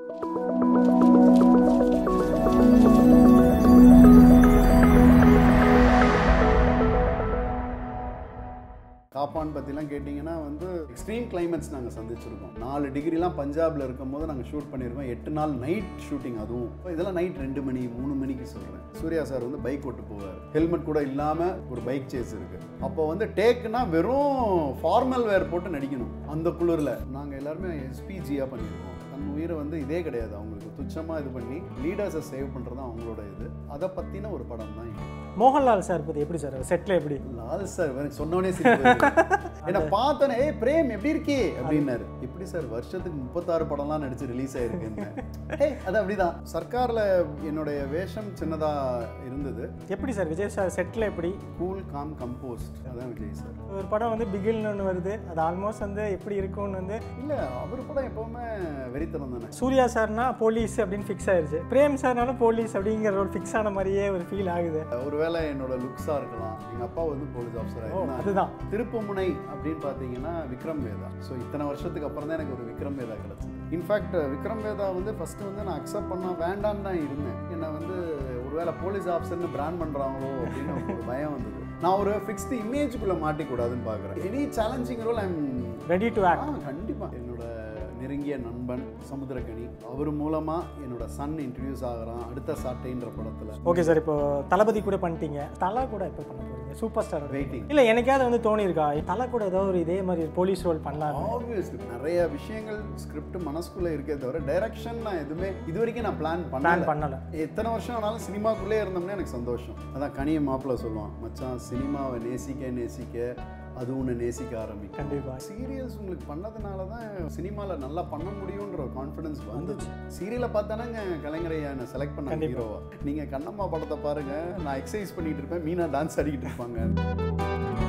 காப்பான் பற்றிலாம் கேட்டிங்கன்னா வந்து எக்ஸ்ட்ரீம் கிளைமேட்ஸ் நாங்கள் சந்திச்சிருக்கோம் நாலு டிகிரிலாம் பஞ்சாபில் இருக்கும்போது நாங்கள் ஷூட் பண்ணியிருக்கோம் எட்டு நாள் நைட் ஷூட்டிங் அதுவும் இப்ப இதெல்லாம் நைட் ரெண்டு மணி மூணு மணிக்கு சொல்கிறேன் சூர்யா சார் வந்து பைக் ஓட்டு போவார் ஹெல்மெட் கூட இல்லாமல் ஒரு பைக் சேஸ் இருக்குது அப்போ வந்து டேக்குனா வெறும் ஃபார்மல் வேர் போட்டு நடிக்கணும் அந்த குளிரில் நாங்கள் எல்லாருமே எஸ்பிஜியாக பண்ணியிருக்கோம் தன் உயிரை வந்து இதே கிடையாது அவங்களுக்கு துச்சமாக இது பண்ணி லீடர்ஸை சேவ் பண்ணுறது தான் அவங்களோட இது அதை பற்றின ஒரு படம் தான் இது மோகன்லால் சார் பற்றி எப்படி சார் செட்டில் எப்படி லால் சார் எனக்கு சொன்னோடனே சிரிப்பு வருது. என்ன பார்த்தோன்னே ஏய் பிரேம் எப்படி இருக்கே அப்படின்னாரு எப்படி சார் வருஷத்துக்கு முப்பத்தாறு படம்லாம் நடிச்சு ரிலீஸ் ஆயிருக்குன்னு ஏய் அது அப்படிதான் சர்க்காரில் என்னுடைய வேஷம் சின்னதா இருந்தது எப்படி சார் விஜய் சார் செட்டில் எப்படி கூல் காம் கம்போஸ்ட் அதான் விஜய் சார் ஒரு படம் வந்து பிகில்னு ஒன்று வருது அது ஆல்மோஸ்ட் வந்து எப்படி இருக்கும்னு வந்து இல்ல அவர் படம் எப்பவுமே வெறித்தனம் தானே சூர்யா சார்னா போலீஸ் அப்படின்னு ஃபிக்ஸ் ஆயிருச்சு பிரேம் சார்னாலும் போலீஸ் அப்படிங்கிற ஒரு ஃபிக்ஸ் ஆன மாதிரியே ஒரு ஃபீல் ஆகுது ஒருவேளை என்னோட லுக்ஸா இருக்கலாம் எங்க அப்பா வந்து போலீஸ் ஆஃபீஸர் ஓ அதுதான் திருப்புமுனை அப்படின்னு பார்த்தீங்கன்னா விக்ரம் வேதா ஸோ இத்தனை வருஷத்துக்கு அப்புறம் தான் எனக்கு ஒரு விக்ரம் வேதா கிடச்சிது இன்ஃபேக்ட் விக்ரம் வேதா வந்து ஃபஸ்ட்டு வந்து நான் அக்செப்ட் பண்ண வேண்டான்னு தான் இருந்தேன் என்னை வந்து ஒருவேளை போலீஸ் ஆஃபீஸர்னு பிராண்ட் பண்ணுறாங்களோ அப்படின்னு எனக்கு ஒரு பயம் வந்தது நான் ஒரு ஃபிக்ஸ்டு இமேஜுக்குள்ளே மாட்டிக்கூடாதுன்னு பார்க்குறேன் any challenging role I'm ready to act ஆ கண்டிப்பாக என்னோட நெருங்கிய நண்பன் சமுத்திரக்கனி அவர் மூலமாக என்னோட சன் இன்ட்ரடியூஸ் ஆகிறான் அடுத்த சாட்டைன்ற படத்தில் ஓகே சார் இப்போ தளபதி கூட பண்ணிட்டீங்க தலை கூட எப்போ பண்ண போறீங்க சூப்பர் ஸ்டார் வெயிட்டிங் இல்லை எனக்காவது வந்து தோணி இருக்கா தலை கூட ஏதாவது ஒரு இதே மாதிரி போலீஸ் ரோல் பண்ணலாம் ஆப்வியஸ்லி நிறைய விஷயங்கள் ஸ்கிரிப்ட் மனசுக்குள்ள இருக்கே தவிர டைரக்ஷன் நான் எதுவுமே இது வரைக்கும் நான் பிளான் பிளான் பண்ணல பண்ணல எத்தனை வருஷம் ஆனாலும் சினிமாக்குள்ளே இருந்தோம்னா எனக்கு சந்தோஷம் அதான் கனிய மாப்பிள்ள சொல்லுவான் மச்சான் சினிமாவை நேசிக்க நேசிக்க அது ஒன்று நேசிக்க ஆரம்பிக்கும் கண்டிப்பா சீரியல்ஸ் உங்களுக்கு பண்ணதுனால தான் சினிமாவில் நல்லா பண்ண முடியுன்ற ஒரு கான்ஃபிடன்ஸ் வந்துச்சு சீரியலை பார்த்தானங்க கலைஞரையா என்னை செலக்ட் பண்ண கண்டிப்பா. ஹீரோவா நீங்கள் கண்ணம்மா படத்தை பாருங்க நான் எக்ஸசைஸ் பண்ணிட்டு இருப்பேன் மீனா டான்ஸ் ஆடிக்கிட்டு இருப்பாங்க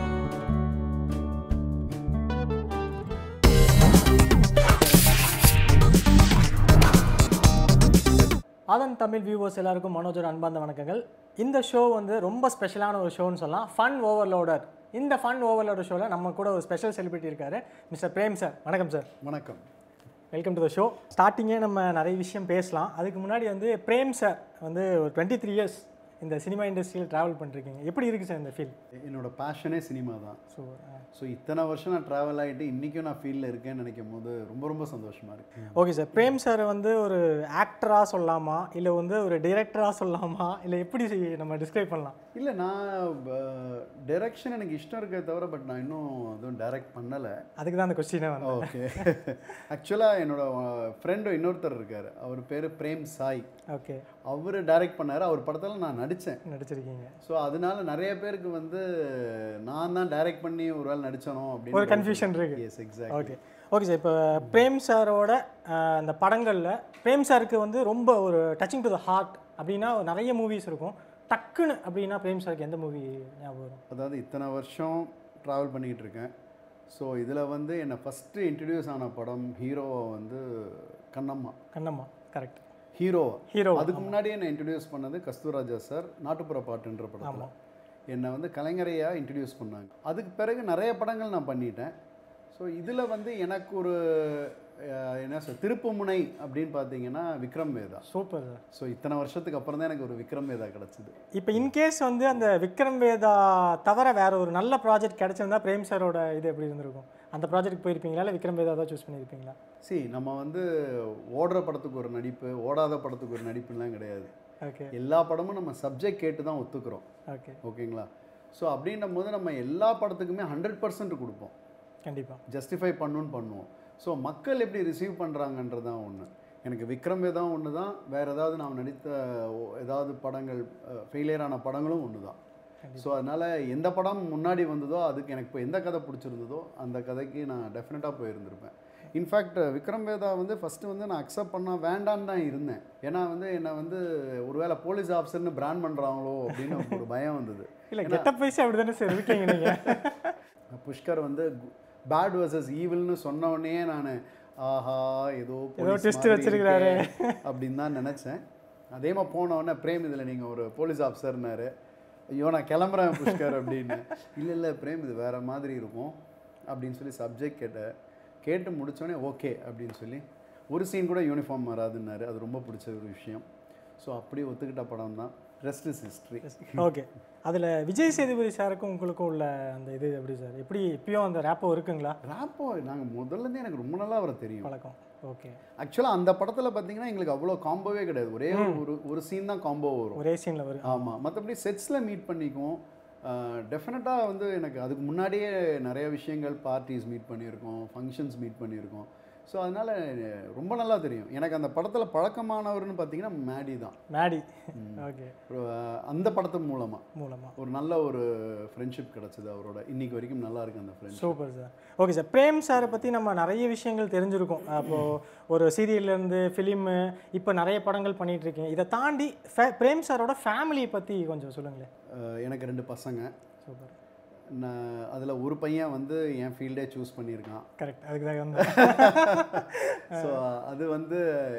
ஆதன் தமிழ் வியூவர்ஸ் எல்லாருக்கும் மனோஜோட அன்பார்ந்த வணக்கங்கள் இந்த ஷோ வந்து ரொம்ப ஸ்பெஷலான ஒரு ஷோன்னு சொல்லலாம் ஃபன் ஓவர்லோடர் இந்த ஃபன் ஓவர்லோடர் ஷோவில் நம்ம கூட ஒரு ஸ்பெஷல் செலிபிரிட்டி இருக்காரு மிஸ்டர் பிரேம் சார் வணக்கம் சார் வணக்கம் வெல்கம் டு த ஷோ ஸ்டார்டிங்கே நம்ம நிறைய விஷயம் பேசலாம் அதுக்கு முன்னாடி வந்து பிரேம் சார் வந்து ஒரு டுவெண்ட்டி த்ரீ இயர்ஸ் இந்த சினிமா இண்டஸ்ட்ரியில் ட்ராவல் பண்ணிருக்கீங்க எப்படி இருக்குது சார் இந்த ஃபீல் என்னோட பேஷனே சினிமா தான் ஸோ ஸோ இத்தனை வருஷம் நான் ட்ராவல் ஆகிட்டு இன்றைக்கும் நான் ஃபீல்டில் இருக்கேன்னு நினைக்கும் போது ரொம்ப ரொம்ப சந்தோஷமாக இருக்கு ஓகே சார் பிரேம் சார் வந்து ஒரு ஆக்டராக சொல்லலாமா இல்லை வந்து ஒரு டிரெக்டராக சொல்லலாமா இல்லை எப்படி நம்ம டிஸ்கிரைப் பண்ணலாம் இல்லை நான் டைரக்ஷன் எனக்கு இஷ்டம் இருக்கே தவிர பட் நான் இன்னும் எதுவும் டைரக்ட் பண்ணலை அதுக்கு தான் அந்த கொஸ்டினே வந்து ஓகே ஆக்சுவலாக என்னோட ஃப்ரெண்டு இன்னொருத்தர் இருக்கார் அவர் பேர் பிரேம் சாய் ஓகே அவர் டைரக்ட் பண்ணார் அவர் படத்தில் நான் நடித்தேன் நடிச்சிருக்கீங்க ஸோ அதனால நிறைய பேருக்கு வந்து நான் தான் டைரக்ட் பண்ணி ஒரு வேளை நடிச்சனோ ஒரு அப்படின்னு கன்ஃபியூஷன் இருக்கு yes exact okay okay sir இப்போ பிரேம் சாரோட அஹ், அந்த படங்களில் பிரேம் சாருக்கு வந்து ரொம்ப ஒரு டச்சிங் டு த ஹார்ட் அப்படின்னா நிறைய மூவிஸ் இருக்கும் டக்குன்னு அப்படின்னா பிரேம் சாருக்கு எந்த மூவி ஞாபகம் வரும் அதாவது இத்தனை வருஷம் ட்ராவல் பண்ணிக்கிட்டு இருக்கேன் ஸோ இதில் வந்து என்னை ஃபஸ்ட்டு இன்ட்ரடியூஸ் ஆன படம் ஹீரோவை வந்து கண்ணம்மா கண்ணம்மா கரெக்ட் ஹீரோவா ஹீரோ அதுக்கு முன்னாடி என்னை இன்ட்ரடியூஸ் பண்ணது கஸ்தூராஜா சார் நாட்டுப்புற பாட்டுன்ற படத்தில் என்னை வந்து கலைஞரையா இன்ட்ரடியூஸ் பண்ணாங்க அதுக்கு பிறகு நிறைய படங்கள் நான் பண்ணிட்டேன் ஸோ இதில் வந்து எனக்கு ஒரு அஹ், என்ன சொல் திருப்புமுனை அப்படின்னு பார்த்தீங்கன்னா Vikram Vedha super sir so இத்தனை வருஷத்துக்கு அப்புறம் தான் எனக்கு ஒரு விக்ரம் வேதா கிடச்சிது இப்போ இன்கேஸ் வந்து அந்த விக்ரம் வேதா தவிர வேற ஒரு நல்ல ப்ராஜெக்ட் கிடைச்சிருந்தா பிரேம் சாரோட இது எப்படி இருந்திருக்கும் அந்த ப்ராஜெக்ட் போயிருப்பீங்களா இல்லை விக்ரம் வேதா தான் சூஸ் பண்ணியிருப்பீங்களா சி நம்ம வந்து ஓடுற படத்துக்கு ஒரு நடிப்பு ஓடாத படத்துக்கு ஒரு நடிப்புலாம் கிடையாது ஓகே எல்லா படமும் நம்ம சப்ஜெக்ட் கேட்டு தான் ஒத்துக்கிறோம் ஓகே ஓகேங்களா ஸோ அப்படின்னும் போது நம்ம எல்லா படத்துக்குமே ஹண்ட்ரட் பர்சன்ட் கொடுப்போம் கண்டிப்பாக ஜஸ்டிஃபை பண்ணணும்னு பண்ணுவோம் ஸோ மக்கள் எப்படி ரிசீவ் பண்ணுறாங்கன்றது தான் ஒன்று எனக்கு விக்ரம் வேதான் ஒன்று தான் வேறு ஏதாவது நான் நடித்த ஓ- ஏதாவது படங்கள் ஃபெயிலியர் ஆன படங்களும் ஒன்று தான் ஸோ அதனால் எந்த படம் முன்னாடி வந்ததோ அதுக்கு எனக்கு இப்போ எந்த கதை பிடிச்சிருந்ததோ அந்த கதைக்கு நான் டெஃபினட்டாக போயிருந்திருப்பேன் இன்ஃபேக்ட் விக்ரம் வேதா வந்து ஃபஸ்ட்டு வந்து நான் அக்செப்ட் பண்ண வேண்டான்னு தான் இருந்தேன் ஏன்னா வந்து என்னை வந்து ஒருவேளை போலீஸ் ஆஃபீஸர்னு பிராண்ட் பண்ணுறாங்களோ அப்படின்னு ஒரு பயம் வந்தது இல்லை கெட்டப் வயசு அப்படி தானே சார் இருக்கீங்க நீங்கள் புஷ்கர் வந்து பேட் வர்சஸ் ஈவில்னு சொன்ன உடனே நான் ஆஹா ஏதோ ஏதோ police twist மாதிரி வச்சிருக்கிறாரு. இருக்கே அப்படின்னு தான் நினச்சேன் அதே மாதிரி போன உடனே பிரேம் இதில் நீங்கள் ஒரு போலீஸ் ஆஃபீஸர்னாரு ஐயோ நான் கிளம்புறேன் புஷ்கர் அப்படின்னு இல்லை இல்லை பிரேம் இது வேறு மாதிரி இருக்கும் அப்படின்னு சொல்லி சப்ஜெக்ட் கேட்டேன் கேட்டு முடிச்சோடனே ஓகே அப்படின்னு சொல்லி ஒரு சீன் கூட யூனிஃபார்ம் வராதுன்னாரு அது ரொம்ப பிடிச்ச ஒரு விஷயம் ஸோ அப்படியே ஒத்துக்கிட்ட படம் தான் ரெஸ்ட் இஸ் ஹிஸ்ட்ரி ஓகே அதில் விஜய் சேதுபதி சாருக்கும் உங்களுக்கும் உள்ள அந்த இது எப்படி சார் எப்படி இப்பயும் அந்த ரேப்போ இருக்குங்களா ராப்போ நாங்கள் முதல்லேருந்தே எனக்கு ரொம்ப நல்லா அவரை தெரியும் பழக்கம் ஓகே ஆக்சுவலாக அந்த படத்தில் பார்த்தீங்கன்னா எங்களுக்கு அவ்வளோ காம்போவே கிடையாது ஒரே ஒரு ஒரு சீன் தான் காம்போ வரும் ஒரே சீனில் வரும் ஆமாம் மற்றபடி செட்ஸில் மீட் பண்ணிக்குவோம் டெஃபினட்டாக வந்து எனக்கு அதுக்கு முன்னாடியே நிறைய விஷயங்கள் பார்ட்டிஸ் மீட் பண்ணியிருக்கோம் ஃபங்க்ஷன்ஸ் மீட் பண்ணியிருக்கோம் ஸோ அதனால் ரொம்ப நல்லா தெரியும் எனக்கு அந்த படத்தில் பழக்கமானவர்னு பார்த்தீங்கன்னா மேடி தான் மேடி ஓகே ஒரு, அந்த படத்து மூலமாக மூலமாக ஒரு நல்ல ஒரு ஃப்ரெண்ட்ஷிப் கிடச்சிது அவரோட இன்னைக்கு வரைக்கும் நல்லா இருக்கு அந்த friendship super sir okay sir Prem சாரை பற்றி நம்ம நிறைய விஷயங்கள் தெரிஞ்சிருக்கோம் அப்போது ஒரு சீரியல்லேருந்து ஃபிலிமு இப்போ நிறைய படங்கள் பண்ணிட்டு இருக்கீங்க இதை தாண்டி ஃபே- பிரேம் சாரோட ஃபேமிலியை பற்றி கொஞ்சம் சொல்லுங்களேன் எனக்கு ரெண்டு பசங்க சூப்பர் நான் அதில் ஒரு பையன் வந்து என் ஃபீல்டே சூஸ் பண்ணியிருக்கான் கரெக்ட் அதுக்கு தான் வந்து ஸோ அது வந்து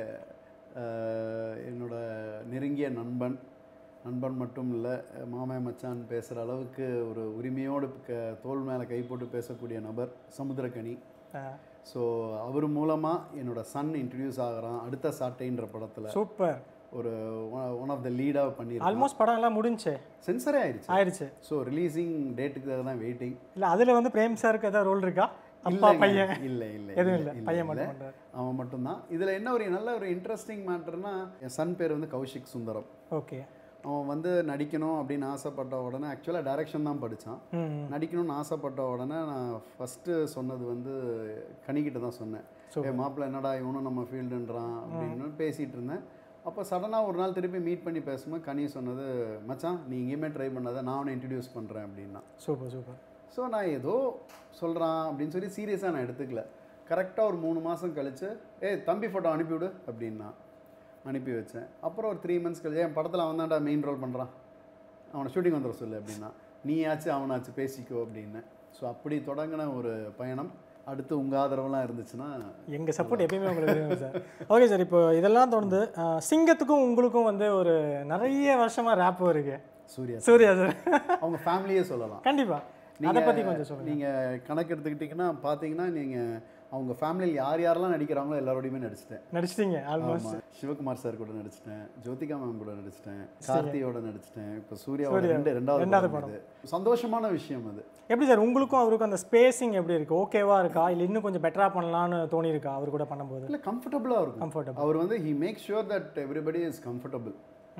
அஹ், என்னோட நெருங்கிய நண்பன் நண்பன் மட்டும் இல்லை மாமன் மச்சான் பேசுகிற அளவுக்கு ஒரு உரிமையோடு க தோல் மேலே கை போட்டு பேசக்கூடிய நபர் சமுத்திரக்கனி ஸோ அவர் மூலமாக என்னோட சன் இன்ட்ரடியூஸ் ஆகிறான் அடுத்த சாட்டைன்ற படத்தில் சூப்பர் ஒரு ஒன் ஆஃப் த லீடாக பண்ணியிருக்கோம் ஆல்மோஸ்ட் படம் எல்லாம் முடிஞ்சு சென்சரே ஆயிடுச்சு ஆயிடுச்சு ஸோ ரிலீசிங் டேட்டுக்காக தான் வெயிட்டிங் இல்லை அதில் வந்து பிரேம் சாருக்கு ஏதாவது ரோல் இருக்கா அப்பா பையன் இல்லை இல்லை எதுவும் இல்லை பையன் மட்டும் பண்ணுறாரு அவன் மட்டும்தான் இதில் என்ன ஒரு நல்ல ஒரு இன்ட்ரெஸ்டிங் மேட்டர்னா என் சன் பேர் வந்து கௌஷிக் சுந்தரம் ஓகே அவன் வந்து நடிக்கணும் அப்படின்னு ஆசைப்பட்ட உடனே ஆக்சுவலாக டைரக்ஷன் தான் படித்தான் ம் நடிக்கணும்னு ஆசைப்பட்ட உடனே நான் ஃபஸ்ட்டு சொன்னது வந்து கனிக்கிட்ட தான் சொன்னேன் ஏ மாப்பிள்ளை என்னடா இவனும் நம்ம ஃபீல்டுன்றான் அப்படின்னு பேசிகிட்டு இருந்தேன் அப்போ சடனாக ஒரு நாள் திருப்பி மீட் பண்ணி பேசும்போது கனி சொன்னது மச்சான் நீ எங்கேயுமே ட்ரை பண்ணாத நான் அவனை இன்ட்ரடியூஸ் பண்ணுறேன் அப்படின்னா சூப்பர் சூப்பர் ஸோ நான் ஏதோ சொல்கிறான் அப்படின்னு சொல்லி சீரியஸாக நான் எடுத்துக்கல கரெக்டாக ஒரு மூணு மாதம் கழிச்சு ஏய் தம்பி ஃபோட்டோ அனுப்பிவிடு அப்படின்னா அனுப்பி வச்சேன் அப்புறம் ஒரு த்ரீ மந்த்ஸ் கழிச்சு என் படத்தில் அவன் தான்டா மெயின் ரோல் பண்ணுறான் அவனை ஷூட்டிங் வந்துட சொல்லு அப்படின்னா நீயாச்சு அவனாச்சு பேசிக்கோ அப்படின்னு ஸோ அப்படி தொடங்கின ஒரு பயணம் அடுத்து உங்கள் ஆதரவுலாம் இருந்துச்சுன்னா எங்கள் சப்போர்ட் எப்பயுமே உங்களுக்கு வேணும் சார் ஓகே சார் இப்போ இதெல்லாம் தொடர்ந்து அஹ், சிங்கத்துக்கும் உங்களுக்கும் வந்து ஒரு நிறைய வருஷமாக ரேப் இருக்கு சூர்யா சூர்யா சார் அவங்க ஃபேமிலியே சொல்லலாம் கண்டிப்பாக அதை பற்றி கொஞ்சம் சொல்லுங்கள் நீங்கள் கணக்கு எடுத்துக்கிட்டிங்கன்னா பார்த்தீங்கன்னா நீங்கள் அவங்க ஃபேமிலியில் யார் யாரெல்லாம் நடிக்கிறாங்களோ எல்லாரோடையுமே நடிச்சிட்டேன் நடிச்சிட்டீங்க ஆல்மோஸ்ட் ஆமா. சிவகுமார் சார் கூட நடிச்சிட்டேன் ஜோதிகா மேம் கூட நடிச்சிட்டேன் கார்த்தியோட நடிச்சிட்டேன் இப்போ சூர்யாவோட சூர்யா. ரெண்டு ரெண்டாவது ரெண்டாவது படம் இது சந்தோஷமான விஷயம் அது எப்படி சார் உங்களுக்கும் அவருக்கும் அந்த ஸ்பேசிங் எப்படி இருக்கு ஓகேவா இருக்கா இல்லை இன்னும் கொஞ்சம் பெட்டராக பண்ணலான்னு தோணி இருக்கா அவர் கூட பண்ணும்போது இல்லை கம்ஃபர்டபுளாக இருக்கும் கம்ஃபர்டபுள் அவர் வந்து he make sure that everybody is comfortable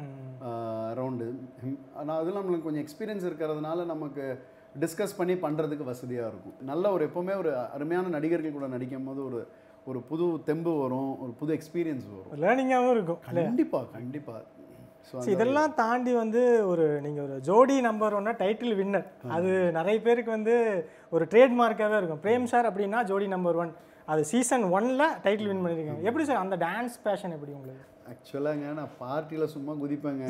around ஆனால் அதில் நம்மளுக்கு கொஞ்சம் எக்ஸ்பீரியன்ஸ் இருக்கிறதுனால நமக்கு டிஸ்கஸ் பண்ணி பண்ணுறதுக்கு வசதியாக இருக்கும் நல்ல ஒரு எப்போவுமே ஒரு அருமையான நடிகர்கள் கூட நடிக்கும் போது ஒரு ஒரு புது தெம்பு வரும் ஒரு புது எக்ஸ்பீரியன்ஸ் வரும் லேர்னிங்காகவும் இருக்கும் கண்டிப்பாக கண்டிப்பாக ஸோ So, இதெல்லாம் தாண்டி வந்து ஒரு நீங்கள் ஒரு ஜோடி நம்பர் ஒன்னா டைட்டில் வின்னர் அது நிறைய பேருக்கு வந்து ஒரு ட்ரேட்மார்க்காகவே இருக்கும் பிரேம் சார் அப்படின்னா ஜோடி நம்பர் ஒன் அது சீசன் ஒன்ல டைட்டில் வின் பண்ணியிருக்காங்க எப்படி சார் அந்த டான்ஸ் பேஷன் எப்படி உங்களுக்கு ஆக்சுவலாங்க நான் பார்ட்டியில் சும்மா குதிப்பேங்க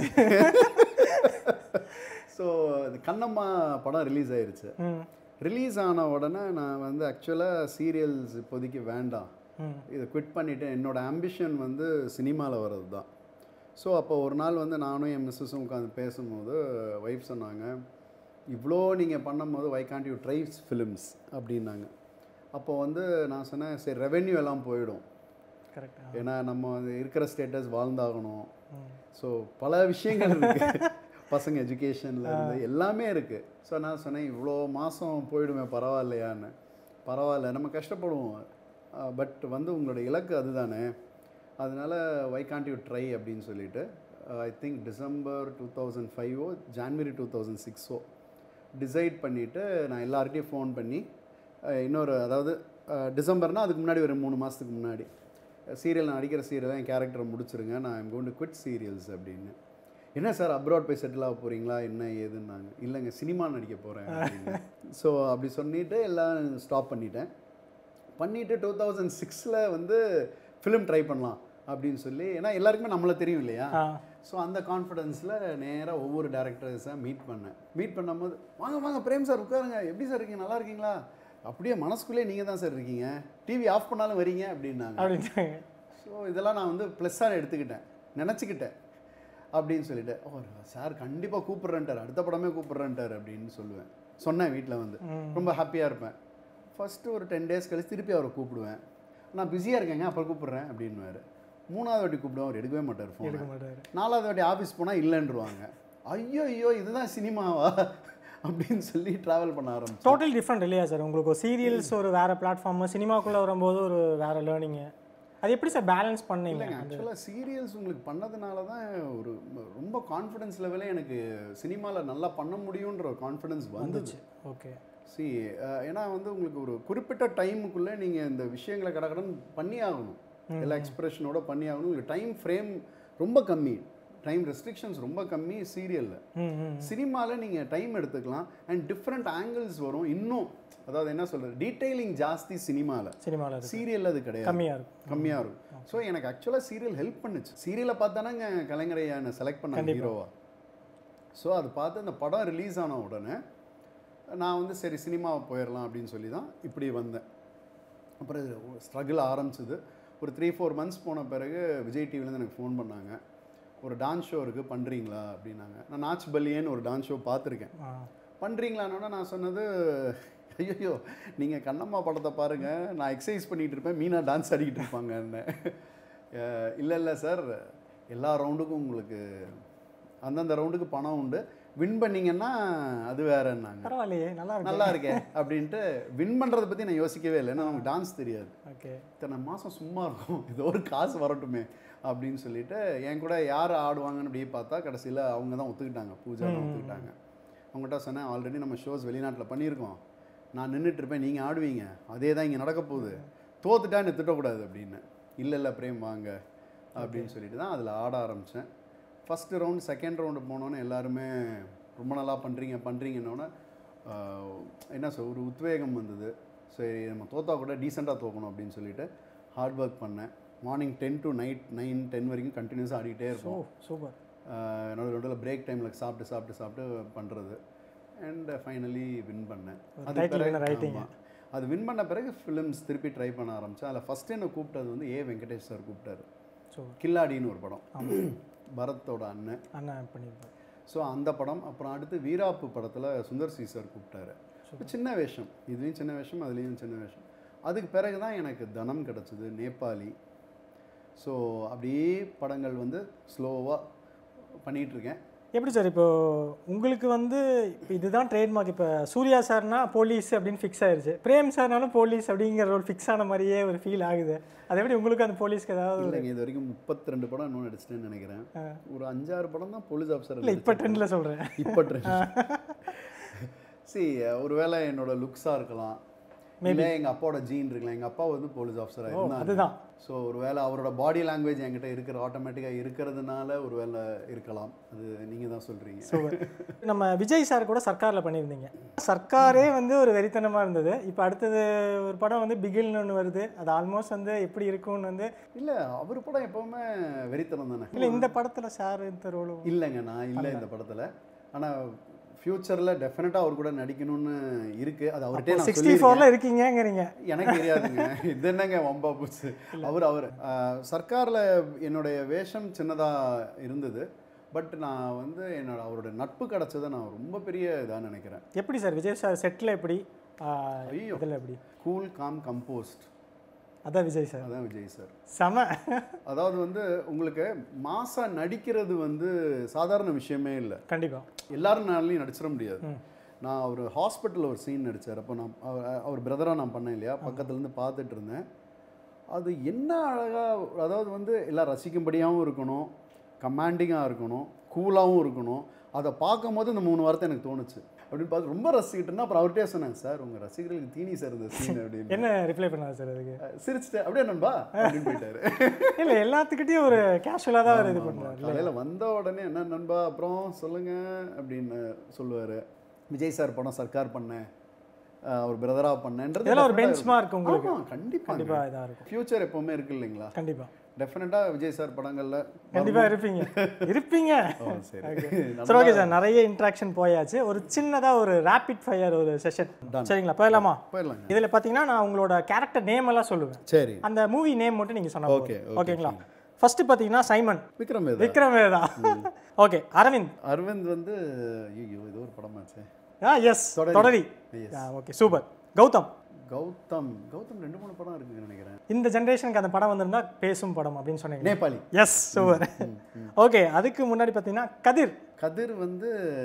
ஸோ அது கண்ணம்மா படம் ரிலீஸ் ஆயிருச்சு ம் ரிலீஸ் ஆன உடனே நான் வந்து ஆக்சுவலாக சீரியல்ஸ் இப்போதைக்கு வேண்டாம் ம் இதை குவிட் பண்ணிவிட்டு என்னோட ஆம்பிஷன் வந்து சினிமாவில் வர்றது தான் ஸோ அப்போ ஒரு நாள் வந்து நானும் என் மிஸ்ஸஸும் உட்காந்து பேசும்போது ஒய்ஃப் சொன்னாங்க இவ்வளோ நீங்கள் பண்ணும்போது why can't you drives films அப்படின்னாங்க அப்போ வந்து நான் சொன்னேன் சரி ரெவென்யூ எல்லாம் போயிடும் கரெக்டாக ஏன்னா நம்ம வந்து இருக்கிற ஸ்டேட்டஸ் வாழ்ந்தாகணும் ஸோ பல விஷயங்கள் இருக்கு பசங்க எஜுகேஷன்ல இருந்து எல்லாமே இருக்கு ஸோ நான் சொன்னேன் இவ்வளோ மாதம் போயிடுமே பரவாயில்லையான்னு பரவாயில்ல நம்ம கஷ்டப்படுவோம் பட் வந்து உங்களோட இலக்கு அதுதானே அதனால வை காண்ட் யூ ட்ரை அப்படின்னு சொல்லிட்டு I think December two thousand ஃபைவோ ஜான்வரி டூ தௌசண்ட் சிக்ஸோ டிசைட் பண்ணிவிட்டு நான் எல்லார்கிட்டையும் ஃபோன் பண்ணி அஹ், இன்னொரு அதாவது டிசம்பர்னால் அதுக்கு முன்னாடி ஒரு மூணு மாதத்துக்கு முன்னாடி சீரியல் நான் நடிக்கிற சீரியல் என் கேரக்டரை முடிச்சிருங்க நான் I'm going to quit serials அப்படின்னு என்ன சார் அப்ராட் போய் செட்டில் ஆக போகிறீங்களா என்ன ஏதுன்னாங்க இல்லைங்க சினிமா நடிக்க போகிறேன் ஸோ அப்படி சொல்லிட்டு எல்லாம் ஸ்டாப் பண்ணிட்டேன் பண்ணிவிட்டு டூ தௌசண்ட் சிக்ஸில் வந்து ஃபிலிம் ட்ரை பண்ணலாம் அப்படின்னு சொல்லி ஏன்னா எல்லாருக்குமே நம்மளை தெரியும் இல்லையா ஆ ஸோ அந்த கான்ஃபிடென்ஸில் நேராக ஒவ்வொரு டேரக்டர்ஸை மீட் பண்ணேன் மீட் பண்ணும்போது வாங்க வாங்க பிரேம் சார் உட்காருங்க எப்படி சார் இருக்கீங்க நல்லா இருக்கீங்களா அப்படியே மனசுக்குள்ளே நீங்கள் தான் சார் இருக்கீங்க டிவி ஆஃப் பண்ணாலும் வரீங்க அப்படின்னாங்க அப்படின்ட்டாங்க ஸோ இதெல்லாம் நான் வந்து ப்ளஸ்ஸாக எடுத்துக்கிட்டேன் நினச்சிக்கிட்டேன் அப்படின்னு சொல்லிட்டு ஓ சார் கண்டிப்பாக கூப்பிட்றேன்ட்டார் அடுத்த படமே கூப்பிட்றேன்ட்டார் அப்படின்னு சொல்லுவேன் சொன்னேன் வீட்டில் வந்து ரொம்ப ஹாப்பியாக இருப்பேன் ஃபஸ்ட்டு ஒரு டென் டேஸ் கழிச்சு திருப்பி அவரை கூப்பிடுவேன் நான் பிஸியாக இருக்கேங்க அப்புறம் கூப்பிட்றேன் அப்படின்னுவாரு மூணாவது வாட்டி கூப்பிடுவோம் அவர் எடுக்கவே மாட்டார் ஃபோன் எடுக்க மாட்டாரு நாலாவது வாட்டி ஆஃபீஸ் போனால் இல்லைன்றுவாங்க ஐயோ ஐயோ இதுதான் சினிமாவா அப்படின்னு சொல்லி ட்ராவல் பண்ண ஆரம்பிச்சோம் டோட்டல் டிஃப்ரெண்ட் இல்லையா சார் உங்களுக்கு ஒரு சீரியல்ஸ் ஒரு வேற பிளாட்ஃபார்ம் சினிமாக்குள்ளே வரும்போது ஒரு வேற லேர்னிங்கு அது எப்படி சார் பேலன்ஸ் பண்ணீங்க இல்லைங்க ஆக்சுவலாக சீரியல்ஸ் உங்களுக்கு பண்ணதுனால தான் ஒரு ரொம்ப கான்ஃபிடன்ஸ் லெவலே எனக்கு சினிமாவில் நல்லா பண்ண முடியுன்ற ஒரு கான்ஃபிடன்ஸ் வந்துச்சு ஓகே சி ஏன்னா வந்து உங்களுக்கு ஒரு குறிப்பிட்ட டைமுக்குள்ளே நீங்கள் இந்த விஷயங்களை கடகடன் பண்ணி ஆகணும் எல்லா எக்ஸ்பிரஷனோட பண்ணி ஆகணும் உங்களுக்கு டைம் ஃப்ரேம் ரொம்ப கம்மி டைம் ரெஸ்ட்ரிக்ஷன்ஸ் ரொம்ப கம்மி சீரியலில் ம் ம் சினிமாவில் நீங்கள் டைம் எடுத்துக்கலாம் அண்ட் டிஃப்ரெண்ட் ஆங்கிள்ஸ் வரும் இன்னும் அதாவது என்ன சொல்கிறது டீட்டெயிலிங் ஜாஸ்தி சினிமாவில் சினிமாவில் இருக்கு சீரியலில் அது கிடையாது கம்மியாக இருக்கும் கம்மியாக இருக்கும் ஸோ எனக்கு ஆக்சுவலாக சீரியல் ஹெல்ப் பண்ணுச்சு சீரியலை பார்த்தானங்க கலைஞரையா என்னை செலக்ட் பண்ணாங்க ஹீரோவா ஸோ அது பார்த்து அந்த படம் ரிலீஸ் ஆன உடனே நான் வந்து சரி சினிமாவை போயிடலாம் அப்படின்னு சொல்லி தான் இப்படி வந்தேன் அப்புறம் ஸ்ட்ரகிள் ஆரம்பிச்சது ஒரு த்ரீ ஃபோர் மந்த்ஸ் போன பிறகு விஜய் டிவிலேருந்து எனக்கு ஃபோன் பண்ணாங்க ஒரு டான்ஸ் ஷோ இருக்குது பண்ணுறீங்களா அப்படின்னாங்க நான் நாச் பல்லியேன்னு ஒரு டான்ஸ் ஷோ பார்த்துருக்கேன் ஆ பண்ணுறீங்களான்னு நான் சொன்னது ஐயோ நீங்கள் கண்ணம்மா படத்தை பாருங்கள் நான் எக்ஸசைஸ் பண்ணிகிட்டு இருப்பேன் மீனா டான்ஸ் ஆடிக்கிட்டு இருப்பாங்கன்னு இல்லை இல்லை சார் எல்லா ரவுண்டுக்கும் உங்களுக்கு அந்தந்த ரவுண்டுக்கு பணம் உண்டு வின் பண்ணீங்கன்னா அது வேறன்னாங்க பரவாயில்லையே நல்லா இருக்கு நல்லா இருக்கே அப்படின்ட்டு வின் பண்ணுறதை பற்றி நான் யோசிக்கவே இல்லை ஏன்னா நமக்கு டான்ஸ் தெரியாது ஓகே இத்தனை மாதம் சும்மா இருக்கும் ஏதோ ஒரு காசு வரட்டுமே அப்படின்னு சொல்லிட்டு என் கூட யார் ஆடுவாங்கன்னு அப்படியே பார்த்தா கடைசியில் அவங்க தான் ஒத்துக்கிட்டாங்க பூஜா தான் ஒத்துக்கிட்டாங்க அவங்ககிட்ட சொன்னேன் ஆல்ரெடி நம்ம ஷோஸ் வெளிநாட்டில் பண்ணியிருக்கோம் நான் நின்றுட்டு இருப்பேன் நீங்கள் ஆடுவீங்க அதே தான் இங்கே நடக்க போகுது தோத்துட்டா என்னை திட்டக்கூடாது அப்படின்னு இல்லை இல்லை பிரேம் வாங்க அப்படின்னு சொல்லிட்டு தான் அதில் ஆட ஆரம்பித்தேன் ஃபஸ்ட்டு ரவுண்ட் செகண்ட் ரவுண்டு போனோன்னே எல்லாருமே ரொம்ப நல்லா பண்ணுறீங்க பண்ணுறீங்கன்னொன்னே என்ன சொல் ஒரு உத்வேகம் வந்தது சரி நம்ம தோத்தா கூட டீசெண்டாக தோக்கணும் அப்படின்னு சொல்லிட்டு ஹார்ட் ஒர்க் பண்ணேன் morning ten to night nine ten வரைக்கும் கண்டினியூஸாக ஆடிக்கிட்டே ஓ இருப்போம் சூப்பர் என்னோட நடுவில் பிரேக் டைமில் சாப்பிட்டு சாப்பிட்டு சாப்பிட்டு பண்ணுறது அண்ட் ஃபைனலி வின் பண்ணேன் அது title பிறகு- winner ஆயிட்டீங்க. ஆமா. அது வின் பண்ண பிறகு ஃபிலிம்ஸ் திருப்பி ட்ரை பண்ண ஆரம்பித்தேன் அதில் ஃபஸ்ட்டு என்ன கூப்பிட்டது வந்து ஏ வெங்கடேஷ் சார் கூப்பிட்டாரு சூப்பர் கில்லாடின்னு ஒரு படம் பரத்தோட அண்ணன் அண்ணன் பண்ணியிருப்பார் ஸோ அந்த படம் அப்புறம் அடுத்து வீராப்பு படத்தில் சுந்தர் சி சார் கூப்பிட்டாரு ஒரு சின்ன வேஷம் இதுலேயும் சின்ன வேஷம் அதுலேயும் சின்ன வேஷம் அதுக்கு பிறகு தான் எனக்கு தனம் கிடச்சிது நேபாளி ஸோ அப்படியே படங்கள் வந்து ஸ்லோவாக பண்ணிகிட்ருக்கேன் எப்படி சார் இப்போ உங்களுக்கு வந்து இப்போ இதுதான் ட்ரேட்மார்க் இப்போ சூர்யா சார்னா போலீஸ் அப்படின்னு ஃபிக்ஸ் ஆயிருச்சு பிரேம் சார்னாலும் போலீஸ் அப்படிங்கிற ரோல் ஃபிக்ஸ் ஆன மாதிரியே ஒரு ஃபீல் ஆகுது அது எப்படி உங்களுக்கு அந்த போலீஸ்க்கு ஏதாவது இல்லைங்க இது வரைக்கும் முப்பத்தி ரெண்டு படம் இன்னும் நடிச்சிட்டேன்னு நினைக்கிறேன் ஆ. ஒரு அஞ்சாறு படம் தான் போலீஸ் ஆஃபீஸர் இல்லை இப்போ ட்ரெண்டில் சொல்கிறேன் இப்போ ட்ரெண்ட் சி ஒருவேளை என்னோட லுக்ஸாக இருக்கலாம் இல்லை எங்கள் அப்பாவோட ஜீன் இருக்கலாம் எங்கள் அப்பா வந்து போலீஸ் ஆஃபீஸராக இருந்தாங்க அதுதான் ஸோ ஒருவேளை அவரோட பாடி லாங்குவேஜ் என்கிட்ட இருக்கிற ஆட்டோமேட்டிக்காக இருக்கிறதுனால ஒருவேளை இருக்கலாம் அது நீங்கள் தான் சொல்கிறீங்க சூப்பர் நம்ம விஜய் சார் கூட சர்க்காரில் பண்ணியிருந்தீங்க சர்க்காரே வந்து ஒரு வெறித்தனமாக இருந்தது இப்போ அடுத்தது ஒரு படம் வந்து பிகில்னு ஒன்று வருது அது ஆல்மோஸ்ட் வந்து எப்படி இருக்கும்னு வந்து இல்லை அவர் படம் எப்போவுமே வெறித்தனம் தானே இல்லை இந்த படத்தில் சார் இந்த ரோலும் இல்லைங்க நான் இல்லை இந்த படத்தில் ஆனால் ஃப்யூச்சரில் டெஃபினட்டாக அவர் கூட நடிக்கணும்னு இருக்குது அது அவர்கிட்ட நான் சிக்ஸ்டி சொல்லியிருக்கேன். ஃபோரில் இருக்கீங்கங்கிறீங்க எனக்கு தெரியாதுங்க இது என்னங்க வம்பா போச்சு அவர் அவர் சர்க்காரில் என்னுடைய வேஷம் சின்னதாக இருந்தது பட் நான் வந்து என்னோட அவரோட நட்பு கிடச்சதை நான் ரொம்ப பெரிய இதாக நினைக்கிறேன் எப்படி சார் விஜய் சார் செட்டில் எப்படி ஐயோ. இதில் எப்படி கூல் காம் கம்போஸ்ட் அதான் விஜய் சார் அதான் விஜய் சார் செம அதாவது வந்து உங்களுக்கு மாசா நடிக்கிறது வந்து சாதாரண விஷயமே இல்லை கண்டிப்பாக எல்லாருனாலையும் நடிச்சிட முடியாது நான் ஒரு ஹாஸ்பிட்டலில் ஒரு சீன் நடித்தார் அப்போ நான் அவர் அவர் பிரதராக நான் பண்ணேன் இல்லையா பக்கத்துலேருந்து பார்த்துட்டு இருந்தேன் அது என்ன அழகாக அதாவது வந்து எல்லாம் ரசிக்கும்படியாகவும் இருக்கணும் கமாண்டிங்காக இருக்கணும் கூலாகவும் இருக்கணும் அதை பார்க்கும்போது இந்த மூணு வார்த்தை எனக்கு தோணுச்சு அப்படின்னு பார்த்து ரொம்ப ரசிக்கிட்டேன்னா அப்புறம் அவர்கிட்டே சொன்னேன் சார் உங்கள் ரசிகர்களுக்கு தீனி சார் இந்த சீன் அப்படின்னு என்ன ரிப்ளை பண்ணாரு சார் அதுக்கு சிரிச்சுட்டு அப்படியே நண்பா அப்படின்னு போயிட்டாரு இல்லை எல்லாத்துக்கிட்டையும் ஒரு கேஷுவலாக தான் அவர் இது பண்ணுறாரு காலையில் வந்த உடனே என்ன நண்பா அப்புறம் சொல்லுங்க அப்படின்னு சொல்லுவார் விஜய் சார் படம் சர்க்கார் பண்ணேன் அஹ் அவர் பிரதராக பண்ணேன்றது இதெல்லாம் ஒரு definitely பெஞ்ச் மார்க் உங்களுக்கு ஆமா, கண்டிப்பா கண்டிப்பாக இதாக இருக்கும் ஃபியூச்சர் எப்பவுமே இருக்கு இல்லைங்களா கண்டிப்பாக டெஃபினட்டாக விஜய் சார் படங்கள்ல கண்டிப்பாக இருப்பீங்க இருப்பீங்க ஓ, சரி சரி ஓகே சார் நிறைய இன்ட்ராக்ஷன் போயாச்சு ஒரு சின்னதாக ஒரு ரேபிட் ஃபயர் ஒரு செஷன் சரிங்களா போயிடலாமா போயிடலாங்க இதில் பார்த்தீங்கன்னா நான் உங்களோட கேரக்டர் நேம் எல்லாம் சொல்லுவேன் சரி அந்த மூவி நேம் மட்டும் நீங்கள் சொன்னா Okay, போதும். okay, ஓகேங்களா ஃபர்ஸ்ட் பார்த்தீங்கன்னா சைமன் விக்ரம் வேதா விக்ரம் வேதா ஓகே அரவிந்த் அரவிந்த் வந்து ஐயோ ஏதோ ஒரு படமாச்சே ஆ yes Thodari. Thodari Yes. Okay super Gautham Gautham Gautham ரெண்டு மூணு படம் இருக்குன்னு நினைக்கிறேன் இந்த ஜென்ரேஷனுக்கு அந்த படம் வந்திருந்தா பேசும் படம் அப்படின்னு சொன்னீங்க நேபாளி எஸ் சூப்பர் ஓகே அதுக்கு முன்னாடி பார்த்தீங்கன்னா கதிர் கதிர் வந்து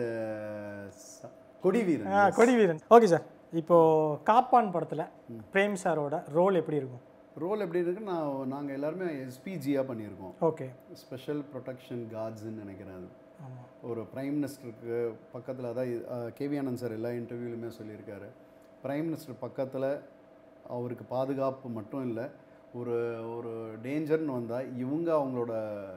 ச- கொடி வீரன் ஆ, கொடி வீரன் ஓகே சார் இப்போ காப்பான் படத்துல பிரேம் சாரோட ரோல் எப்படி இருக்கும் ரோல் எப்படி இருக்கு நான் நாங்கள் எல்லாருமே எஸ்பிஜியாக பண்ணியிருக்கோம் ஓகே ஸ்பெஷல் ப்ரொடெக்ஷன் கார்ட்ஸ்ன்னு நினைக்கிறேன் அது ஆமா ஒரு பிரைம் மினிஸ்டருக்கு பக்கத்தில் அதான் கேவி ஆனந்த் சார் எல்லா இன்டர்வியூலுமே சொல்லியிருக்காரு பிரைம் மினிஸ்டர் பக்கத்தில் அவருக்கு பாதுகாப்பு மட்டும் இல்லை ஒரு ஒரு டேஞ்சர்னு வந்தால் இவங்க அவங்களோட